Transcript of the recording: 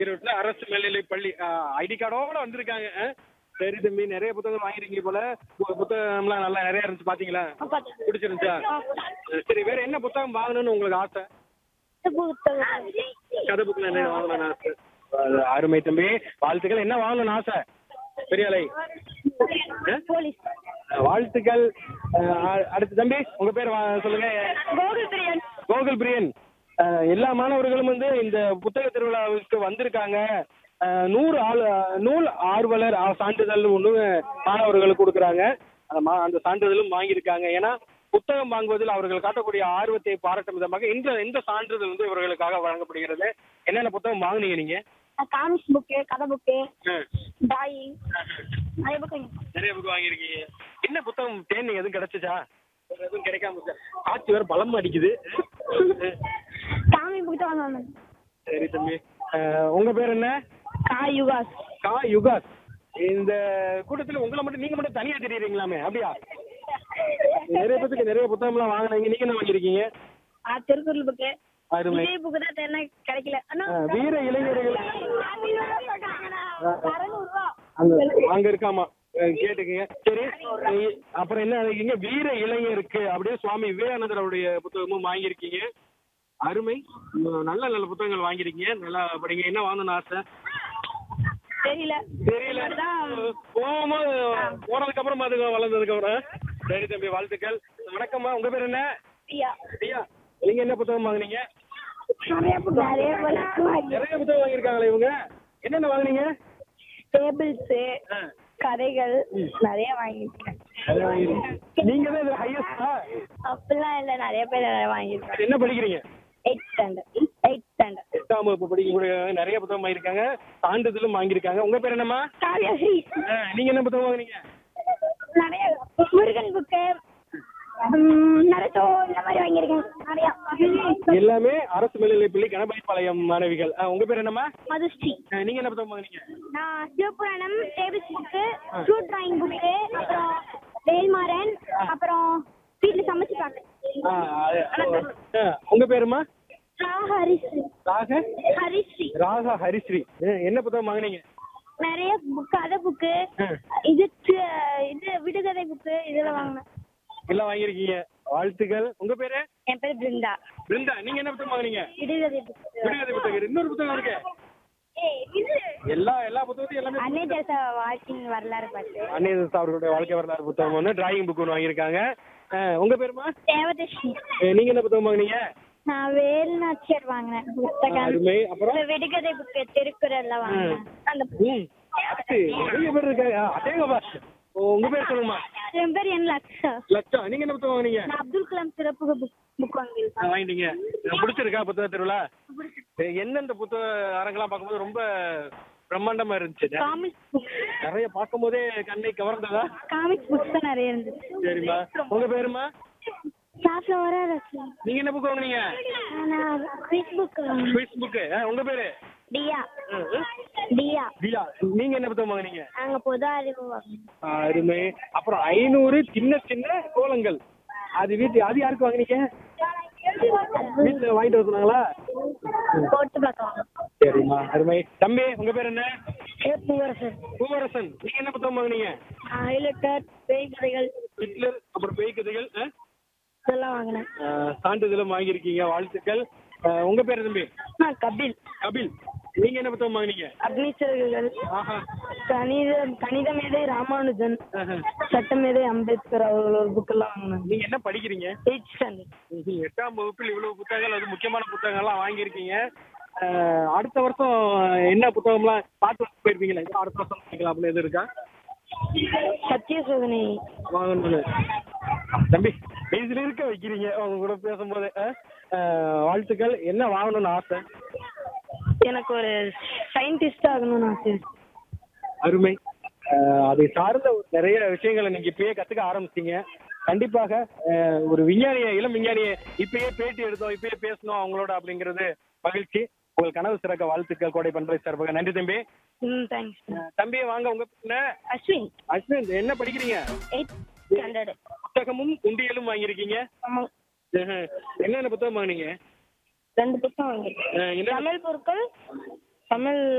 ஈரோட்டில் அரசு மேல்நிலை பள்ளி ஐடி கார்டோட வந்திருக்காங்க ஆ? சரி தம்பி நிறைய புத்தகம் வாங்கிருக்கீங்க போல பு- புத்தகம்லாம் நல்லா நிறைய இருந்துச்சு பாத்தீங்களா பிடிச்சிருந்துச்சா சரி வேற என்ன புத்தகம் வாங்கணும்னு உங்களுக்கு ஆசை கதை புக்கில் என்ன வாங்கணும்னு ஆசை அது அருமை தம்பி வாழ்த்துக்கள் என்ன வாங்கணும்னு ஆசை பெரியாலை போலீஸ் வாழ்த்துக்கள் அஹ், அடுத்து தம்பி உங்க பேர் வா- சொல்லுங்க கோகுல் பிரியன் கோகுல் பிரியன் அஹ், எல்லா மாணவர்களும் வந்து இந்த புத்தக திருவிழாவுக்கு வந்திருக்காங்க அஹ், நூறு ஆள் நூல் ஆர்வலர் ஆ- சான்றிதழ் ஒன்று மாணவர்களுக்கு கொடுக்குறாங்க அந்த மா- அந்த சான்றிதழும் வாங்கியிருக்காங்க ஏன்னா புத்தகம் வாங்குவதில் அவர்கள் காட்டக்கூடிய ஆர்வத்தை பாராட்டும் விதமாக இந்த இந்த சான்றிதழ் வந்து இவர்களுக்காக வழங்கப்படுகிறது என்னென்ன புத்தகம் வாங்குனீங்க நீங்க காமிக்ஸ் புக்கு கதை புக்கு அஹ், டிராயிங் நிறைய புக்கு நிறைய புக் வாங்கியிருக்கீங்க என்ன புத்தகம் தேன் எதுவும் கிடைச்சிச்சா வேற எதுவும் கிடைக்காம இருக்கா? காற்று வேற பலம் அடிக்குது காமிக் புக்கு தான் வாங்க சரி தம்பி அஹ், உங்க பேர் என்ன கா யுகாஸ் கா யுகாஸ் இந்த கூட்டத்துல உங்களை மட்டும் நீங்க மட்டும் தனியா தெரியுறீங்களாமே அப்படியா நிறைய பேத்துக்கு நிறைய புத்தகம்லாம் வாங்கினீங்க நீங்க என்ன வாங்கியிருக்கீங்க ஆ திருக்குறள் புக்கு அருமை விஜய் புக்கு தான் தெரியல கிடைக்கல ஆனா அஹ், வீர இளைஞர்கள் அறநூறுவா அங்க அங்க இருக்காமா அஹ், கேட்டுக்கங்க சரி அஹ், அப்புறம் என்ன நினைக்கிறீங்க வீர இளைஞருக்கு அப்படியே சுவாமி விவேகானந்தர் அவருடைய புத்தகமும் வாங்கியிருக்கீங்க அருமை உம், நல்ல நல்ல புத்தகங்கள் வாங்கியிருக்கீங்க நல்லா படிங்க என்ன வாங்கணும்னு ஆசை தெரியல தெரியல போகும்போது போனதுக்கு அப்புறம் அதுக்கு வளர்ந்ததுக்கு அப்புறம் சரி தம்பி வாழ்த்துக்கள் வணக்கம்மா உங்க பேர் என்ன பிரியா ஐயா நீங்க என்ன புத்தகம் வாங்குனீங்க நிறைய புக்கு நிறைய புக்கு நிறைய புத்தகம் வாங்கியிருக்காங்களே இவங்க என்னென்ன வாங்குனீங்க டேபிள்ஸ் ஆ, கதைகள் நிறைய வாங்கியிருக்கேன் நிறைய வாங்கிருக்கீங்க. நீங்க தான் இது ஹையஸ்டா அப்படிலாம் இல்லை நிறைய பேர் நிறைய வாங்கியிருக்காங்க என்ன படிக்கிறீங்க எயிட் ஸ்டாண்டர்ட் எயிட் ஸ்டாண்டர்ட் எட்டாம் வகுப்பு படிக்கக்கூடிய நிறைய புத்தகம் வாங்கியிருக்காங்க சான்றிதழும் வாங்கியிருக்காங்க உங்க பேர் என்னம்மா காவியாஸ்ரீ ஆ, நீங்க என்ன புத்தகம் வாங்குனீங்க நிறைய முருகன் புக்கு நிறைய ஷோ இந்த மாதிரி வாங்கியிருக்கேன் நிறையா எல்லாமே அரசு மேல்நிலைப் பள்ளி கணபதி பாளையம் மாணவிகள் ஆ, உங்க பேர் என்னம்மா மதுஸ்ரீ ஆ, நீங்க என்ன புத்தகம் வாங்குனீங்க நான் Shivapuranam tables book fruit drawing book அப்புறம் வேல்மாறன் அப்புறம் வீட்டில் சமைச்சு பார்த்தேன் ஆ, அது- ஆ, உங்க பேருமா ரா ஹரிஸ்ரீ ராக ஹரிஸ்ரீ ராகா ஹரிஸ்ரீ ஆ, என்ன புத்தகம் வாங்குனீங்க நிறைய புக் கதை புக்கு ஆ. இது தி- இது விடுகதை புக்கு இதெல்லாம் வாங்கினேன் எல்லாம் வாங்கியிருக்கீங்க வாழ்த்துக்கள் உங்க பேரு என் பேர் பிருந்தா பிருந்தா நீங்க என்ன புத்தகம் வாங்குனீங்க விடுகதை புக்கு விடுகதை புத்தகம் இருக்கு. இன்னொரு புத்தகம் இருக்கு எல்லா எல்லா புத்தகத்தையும் எல்லாமே அன்னை தெரசா வாழ்க்கையின் வரலாறு பார்த்து அன்னியதா அவர்களுடைய வாழ்க்கை வரலாறு புத்தகம் ஒன்று டிராயிங் புக் ஒன்று வாங்கியிருக்காங்க ஆ, உங்க பேருமா தேவதர்ஷினி ஆ, நீங்க என்ன புத்தகம் வாங்குனீங்க நான் வேலுநாச்சியார் வாங்கினேன் புத்தகம் அருமை அப்புறம் இந்த விடுகதை புக்கு திருக்குறள்லாம் வாங்கினேன் அந்த ம் அடுத்து நிறைய பேர் இருக்காங்க ஆ, அடேங்கப்பா ஓ, உங்க பேர் சொல்லுங்கம்மா என் பேர் என் லக்ஷா லட்சா நீங்க என்ன புத்தகம் வாங்குனீங்க நான் அப்துல் கலாம் சிறப்பு புக் புக் ஆ, வாங்கியிருக்கேன் வாங்கிட்டீங்க ஆ, பிடிச்சிருக்கா புத்தக திருவிழா சரி, எந்தெந்த புத்தக அரங்கெல்லாம் பார்க்கும்போது ரொம்ப பிரம்மாண்டமா இருந்துச்சு காமிக்ஸ் புக் நிறைய பார்க்கும்போதே கண்ணை கவர்ந்ததா காமிக்ஸ் புக்ஸ் தான் நிறைய இருந்துச்சு சரிம்மா உங்க பேருமா கிளாஸ்ல வர ரசி நீங்க என்ன புக் வாங்குனீங்க நான் குவிஸ் புக் குவிஸ் புக் உங்க பேரு டியா ம், ம். டியா தியா நீங்க என்ன புத்தகம் வாங்குனீங்க நாங்க பொது அறிவு வாங்கினோம் ஆ, அருமை அப்புறம் ஐநூறு சின்ன சின்ன கோலங்கள் அது வீட்டு அது யாருக்கு வாங்குனீங்க வீட்டுல வாங்கிட்டு வர சொன்னாங்களா போட்டு பார்க்கலாம் சரிம்மா அருமை தம்பி உங்க பேர் என்ன பூவரசன் பூவரசன் நீங்க என்ன புத்தகம் வாங்குனீங்க ஹைலைட்டர் பேய் கதைகள் ஹிட்லர் அப்புறம் பேய் கதைகள் ஆ? இதெல்லாம் வாங்கினேன் ஆ, சான்றிதழும் வாங்கியிருக்கீங்க வாழ்த்துக்கள் ஆ, உங்க பேர் தம்பி நான் கபில் கபில் நீங்க என்ன புத்தகம் வாங்குனீங்க அக்னிச்சர்கள் ஆஹா கணித கணித மேதை ராமானுஜன் ஆஹா. சட்ட மேதை அம்பேத்கர் அவர்களோட புக்கெல்லாம் வாங்கினேன் நீங்க என்ன படிக்கிறீங்க எயிட் ஸ்டாண்டர்ட் ம்ஹும். எட்டாம் வகுப்பில் இவ்வளவு புத்தகங்கள் அது முக்கியமான புத்தகங்கள்லாம் வாங்கியிருக்கீங்க ஆ, அடுத்த வருஷம் என்ன புத்தகம்லாம் பார்த்து போயிருப்பீங்களா இது அடுத்த வருஷம் வாங்கிக்கலாம் அப்படின்னு எதுவும் இருக்கா சத்திய சோதனை வாங்கணும்னு தம்பி பேசில இருக்க வைக்கிறீங்க அவங்க கூட பேசும்போது ஆ? ஆ, வாழ்த்துக்கள் என்ன வாங்கணும்னு ஆசை எனக்கு ஒரு சயின்டிஸ்ட் ஆகணும்னு ஆசை அருமை ஆஹ் அதை சார்ந்த ஒரு நிறைய விஷயங்களை நீங்க இப்பயே கத்துக்க ஆரம்பிச்சீங்க கண்டிப்பாக ஆஹ் ஒரு விஞ்ஞானிய இளம் விஞ்ஞானிய இப்பயே பேட்டி எடுத்தோம் இப்பயே பேசணும் அவங்களோட அப்படிங்கிறது மகிழ்ச்சி உங்கள் கனவு சிறக்க வாழ்த்துக்கள் கோடை பண்றை சார்பாக நன்றி தம்பி ம் தேங்க்ஸ் ஆஹ் தம்பி வாங்க உங்க என்ன அஸ்வின் அஸ்வின் என்ன படிக்கிறீங்க எயிட் ஸ்டாண்டர்டு புத்தகமும் குண்டியலும் வாங்கியிருக்கீங்க ஆமாம் ஆஹ் என்னென்ன புத்தகம் வாங்கினீங்க ரெண்டு புத்தகம் வாங்கியிருக்கேன் ஆஹ் என்ன தமிழ் பொருட்கள் தமிழ்